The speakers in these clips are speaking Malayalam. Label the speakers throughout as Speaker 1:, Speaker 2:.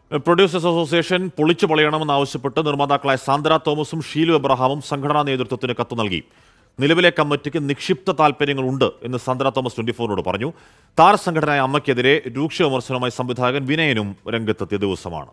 Speaker 1: പ്രൊഡ്യൂസേഴ്സ് അസോസിയേഷൻ പൊളിച്ചു പളയണമെന്നാവശ്യപ്പെട്ട് നിർമ്മാതാക്കളായ സാന്ദ്ര തോമസും ഷീലു എബ്രഹാമും സംഘടനാ നേതൃത്വത്തിന് കത്ത് നൽകി നിലവിലെ കമ്മിറ്റിക്ക് നിക്ഷിപ്ത താൽപ്പര്യങ്ങളുണ്ട് എന്ന് സാന്ദ്ര തോമസ് ട്വന്റി ഫോറിനോട് പറഞ്ഞു താരസംഘടനയായ അമ്മയ്ക്കെതിരെ രൂക്ഷ വിമർശനവുമായി സംവിധായകൻ വിനയനും രംഗത്തെത്തിയ ദിവസമാണ്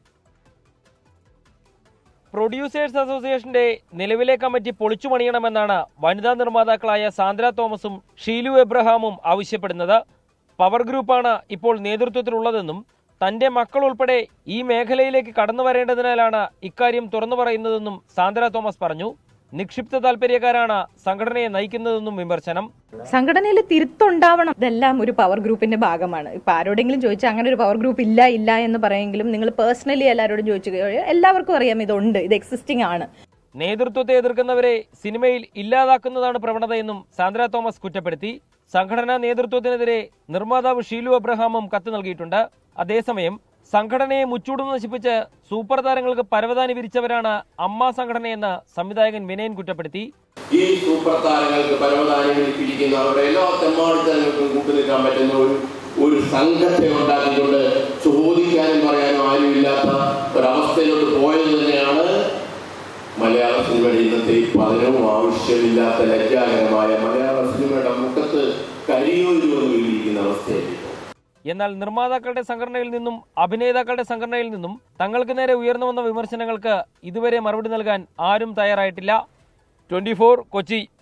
Speaker 2: പ്രൊഡ്യൂസേഴ്സ് അസോസിയേഷന്റെ നിലവിലെ കമ്മിറ്റി പൊളിച്ചു പണിയണമെന്നാണ് വനിതാ നിർമ്മാതാക്കളായ സാന്ദ്ര തോമസും ഷീലു എബ്രഹാമും ആവശ്യപ്പെടുന്നത് പവർ ഗ്രൂപ്പാണ് ഇപ്പോൾ നേതൃത്വത്തിലുള്ളതെന്നും തന്റെ മക്കൾ ഉൾപ്പെടെ ഈ മേഖലയിലേക്ക് കടന്നു വരേണ്ടതിനാലാണ് ഇക്കാര്യം തുറന്നു പറയുന്നതെന്നും സാന്ദ്ര തോമസ് പറഞ്ഞു നിക്ഷിപ്ത താൽപര്യക്കാരാണ് സംഘടനയെ നയിക്കുന്നതെന്നും വിമർശനം
Speaker 3: സംഘടനയിൽ തിരുത്തുണ്ടാവണം ഇതെല്ലാം ഒരു പവർ ഗ്രൂപ്പിന്റെ ഭാഗമാണ് ഇപ്പൊ ആരോടെങ്കിലും ചോദിച്ചാൽ അങ്ങനെ ഒരു പവർ ഗ്രൂപ്പ് ഇല്ല ഇല്ല എന്ന് പറയുമെങ്കിലും നിങ്ങൾ പേഴ്സണലി എല്ലാവരോടും ചോദിച്ചു എല്ലാവർക്കും അറിയാം ഇതുണ്ട് ഇത് എക്സിസ്റ്റിംഗ് ആണ്
Speaker 2: നേതൃത്വത്തെ എതിർക്കുന്നവരെ സിനിമയിൽ ഇല്ലാതാക്കുന്നതാണ് പ്രവണതയെന്നും സാന്ദ്ര തോമസ് കുറ്റപ്പെടുത്തി സംഘടനാ നേതൃത്വത്തിനെതിരെ നിർമ്മാതാവ് ഷീലു അബ്രഹാമും കത്ത് നൽകിയിട്ടുണ്ട് അതേസമയം സംഘടനയെ മുച്ചൂടും നശിപ്പിച്ച് സൂപ്പർ താരങ്ങൾക്ക് പരവതാനി വിരിച്ചവരാണ് അമ്മ സംഘടനയെന്ന് സംവിധായകൻ വിനയൻ കുറ്റപ്പെടുത്തി
Speaker 4: ഈ സൂപ്പർ താരങ്ങൾക്ക് പരമതാരങ്ങളിൽ പിരിക്കുന്ന അവരുടെ എല്ലാ തെമ്മാടിത്തരങ്ങൾക്കും കൂട്ടുനിൽക്കാൻ പറ്റുന്ന ഒരു ഒരു സംഘത്തെ ഉണ്ടാക്കിക്കൊണ്ട് ചോദിക്കാനും പറയാനും ആരുമില്ലാത്ത ഒരവസ്ഥയിലോട്ട് പോയത് തന്നെയാണ് മലയാള സിനിമയുടെ ഇന്നത്തെ ഈ പതനവും ആവശ്യമില്ലാത്ത ലജ്ജാകരമായ മലയാള സിനിമയുടെ മുഖത്ത് കരിയോരി വന്ന് വീഴിയിരിക്കുന്ന അവസ്ഥയായിരിക്കും
Speaker 2: എന്നാൽ നിർമ്മാതാക്കളുടെ സംഘടനയിൽ നിന്നും അഭിനേതാക്കളുടെ സംഘടനയിൽ നിന്നും തങ്ങൾക്ക് നേരെ ഉയർന്നു വന്ന വിമർശനങ്ങൾക്ക് ഇതുവരെ മറുപടി നൽകാൻ ആരും തയ്യാറായിട്ടില്ല ട്വന്റി കൊച്ചി